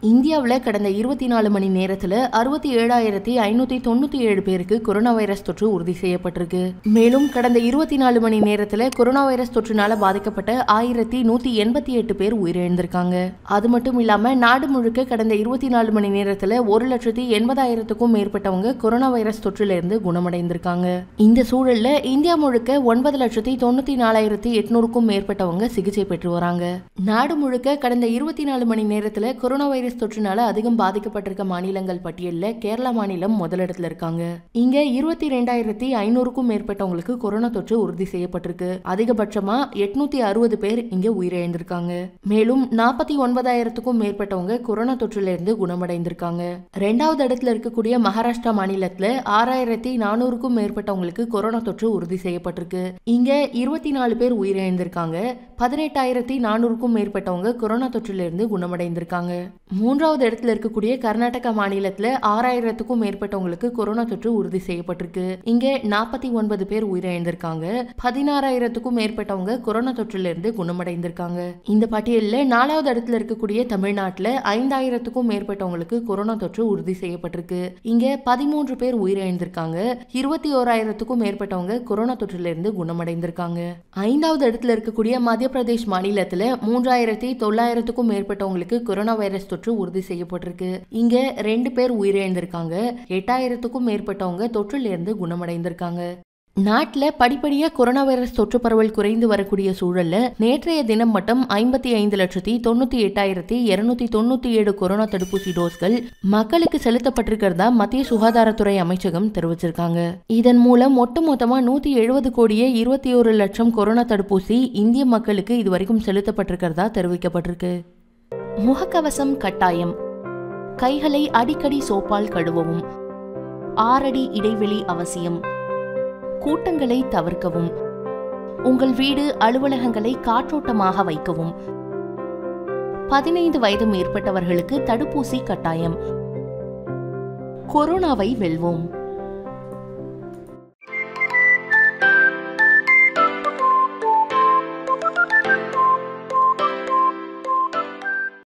இந்தியாவில் கடந்த இருபத்தி நாலு மணி நேரத்தில் அறுபத்தி ஏழாயிரத்தி ஐநூத்தி தொண்ணூத்தி ஏழு பேருக்கு கொரோனா வைரஸ் தொற்று உறுதி செய்யப்பட்டிருக்கு மேலும் கடந்த இருபத்தி நாலு மணி நேரத்தில் கொரோனா வைரஸ் தொற்றுனால பாதிக்கப்பட்ட ஆயிரத்தி நூத்தி எண்பத்தி எட்டு பேர் உயிரிழந்திருக்காங்க அது மட்டும் இல்லாம நாடு முழுக்க கடந்த இருபத்தி நாலு மணி நேரத்தில் ஒரு லட்சத்தி எண்பதாயிரத்துக்கும் மேற்பட்டவங்க கொரோனா வைரஸ் தொற்றிலிருந்து இருந்து குணமடைந்திருக்காங்க இந்த சூழல்ல இந்தியா முழுக்க ஒன்பது லட்சத்தி தொண்ணூத்தி நாலாயிரத்தி எட்நூறுக்கும் மேற்பட்டவங்க சிகிச்சை பெற்று வராங்க நாடு முழுக்க கடந்த இருபத்தி நாலு மணி நேரத்துல கொரோனா வைரஸ் தொற்றுனால அதிகம் பாதிக்கப்பட்டிருக்க மாநிலங்கள் பட்டியல்ல கேரளா மாநிலம் முதலிடத்துல இருக்காங்க இங்க இருபத்தி ரெண்டாயிரத்தி ஐநூறுக்கும் மேற்பட்டவங்களுக்கு கொரோனா தொற்று உறுதி செய்யப்பட்டிருக்கு அதிகபட்சமா எட்நூத்தி அறுபது பேர் இங்க உயிரிழந்திருக்காங்க மேலும் நாற்பத்தி ஒன்பதாயிரத்துக்கும் மேற்பட்டவங்க கொரோனா தொற்றுல இருந்து குணமடைந்திருக்காங்க ரெண்டாவது இடத்துல இருக்கக்கூடிய மகாராஷ்டிரா மாநிலத்துல ஆறாயிரத்தி நானூறுக்கும் மேற்பட்டவங்களுக்கு கொரோனா தொற்று உறுதி செய்யப்பட்டிருக்கு இங்க இருபத்தி நாலு பேர் உயிரிழந்திருக்காங்க பதினெட்டாயிரத்தி நானூறுக்கும் மேற்பட்டவங்க கொரோனா தொற்றில இருந்து குணமடைந்திருக்காங்க மூன்றாவது இடத்துல இருக்கக்கூடிய கர்நாடகா மாநிலத்துல ஆறாயிரத்துக்கும் மேற்பட்டவங்களுக்கு கொரோனா தொற்று உறுதி செய்யப்பட்டிருக்கு இங்க நாற்பத்தி ஒன்பது பேர் உயிரிழந்திருக்காங்க பதினாறாயிரத்துக்கும் மேற்பட்டவங்க கொரோனா தொற்றில இருந்து குணமடைந்திருக்காங்க இந்த பட்டியல்ல நாலாவது இடத்துல இருக்கக்கூடிய தமிழ்நாட்டுல ஐந்தாயிரத்துக்கும் மேற்பட்டவங்களுக்கு கொரோனா தொற்று உறுதி செய்யப்பட்டிருக்கு இங்க பதிமூன்று பேர் உயிரிழந்திருக்காங்க இருபத்தி ஓராயிரத்துக்கும் மேற்பட்டவங்க கொரோனா தொற்றில இருந்து குணமடைந்திருக்காங்க ஐந்தாவது இடத்துல இருக்கக்கூடிய மத்திய பிரதேஷ் மாநிலத்துல மூன்றாயிரத்தி தொள்ளாயிரத்துக்கும் மேற்பட்டவங்களுக்கு கொரோனா வைரஸ் தொற்று உறுதி செய்யப்பட்டிருக்கு இங்க ரெண்டு பேர் உயிரிழந்திருக்காங்க எட்டாயிரத்துக்கும் மேற்பட்டவங்க தொற்றில இருந்து குணமடைந்திருக்காங்க நாட்டில் படிப்படியாக கொரோனா வைரஸ் தொற்று பரவல் குறைந்து வரக்கூடிய சூழல்ல நேற்றைய தினம் மட்டும் ஐம்பத்தி ஐந்து லட்சத்தி தொண்ணூத்தி எட்டாயிரத்தி இருநூத்தி தொண்ணூத்தி ஏழு கொரோனா தடுப்பூசி டோஸ்கள் மக்களுக்கு செலுத்தப்பட்டிருக்கிறதா மத்திய சுகாதாரத்துறை அமைச்சகம் தெரிவிச்சிருக்காங்க இதன் மூலம் ஒட்டுமொத்தமா நூத்தி எழுபது கோடியே இருபத்தி ஒரு லட்சம் கொரோனா தடுப்பூசி இந்திய மக்களுக்கு இதுவரைக்கும் செலுத்தப்பட்டிருக்கிறதா தெரிவிக்கப்பட்டிருக்கு முகக்கவசம் கட்டாயம் கைகளை அடிக்கடி சோப்பால் கழுவவும் ஆறடி இடைவெளி அவசியம் கூட்டங்களை தவிர்க்கவும் உங்கள் வீடு அலுவலகங்களை காற்றோட்டமாக வைக்கவும் பதினைந்து வயது மேற்பட்டவர்களுக்கு தடுப்பூசி கட்டாயம் கொரோனாவை வெல்வோம்